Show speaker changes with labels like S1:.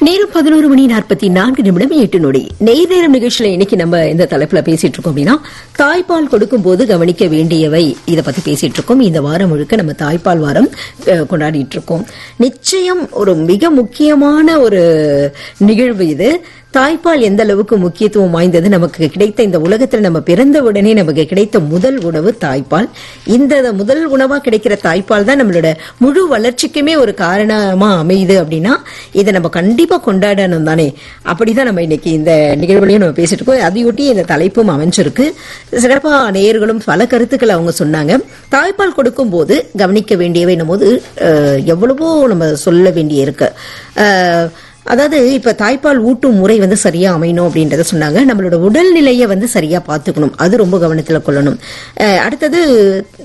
S1: நேரம் பதினோரு மணி நாற்பத்தி நான்கு நிமிடம் எட்டு நொடி நேர் நேரம் நிகழ்ச்சியில இன்னைக்கு நம்ம இந்த தலைப்புல பேசிட்டு இருக்கோம் அப்படின்னா தாய்ப்பால் கொடுக்கும் போது கவனிக்க வேண்டியவை இத பத்தி பேசிட்டு இருக்கோம் இந்த வாரம் முழுக்க நம்ம தாய்ப்பால் வாரம் அஹ், கொண்டாடிட்டு இருக்கோம் நிச்சயம் ஒரு மிக முக்கியமான ஒரு நிகழ்வு இது தாய்ப்பால் எந்த அளவுக்கு முக்கியத்துவம் வாய்ந்தது நமக்கு கிடைத்த இந்த உலகத்துல நம்ம பிறந்த உடனே நமக்கு கிடைத்த முதல் உணவு தாய்ப்பால் இந்த முதல் உணவா கிடைக்கிற தாய்ப்பால் தான் நம்மளோட முழு வளர்ச்சிக்குமே ஒரு காரணமா அமையுது அப்படின்னா இதை நம்ம கண்டிப்பா கொண்டாடணும் தானே அப்படிதான் நம்ம இன்னைக்கு இந்த நிகழ்வுலையும் நம்ம பேசிட்டு இருக்கோம் அதையொட்டி இந்த தலைப்பும் அமைஞ்சிருக்கு சிறப்பா நேயர்களும் பல கருத்துக்களை அவங்க சொன்னாங்க தாய்ப்பால் கொடுக்கும் போது கவனிக்க வேண்டியவை போது எவ்வளவோ நம்ம சொல்ல வேண்டிய இருக்கு அஹ், அதாவது இப்ப தாய்ப்பால் ஊட்டும் முறை வந்து சரியா அமையணும் அப்படின்றத சொன்னாங்க நம்மளோட உடல்நிலையை வந்து சரியா பாத்துக்கணும் அது ரொம்ப கவனத்துல கொள்ளணும் அஹ் அடுத்தது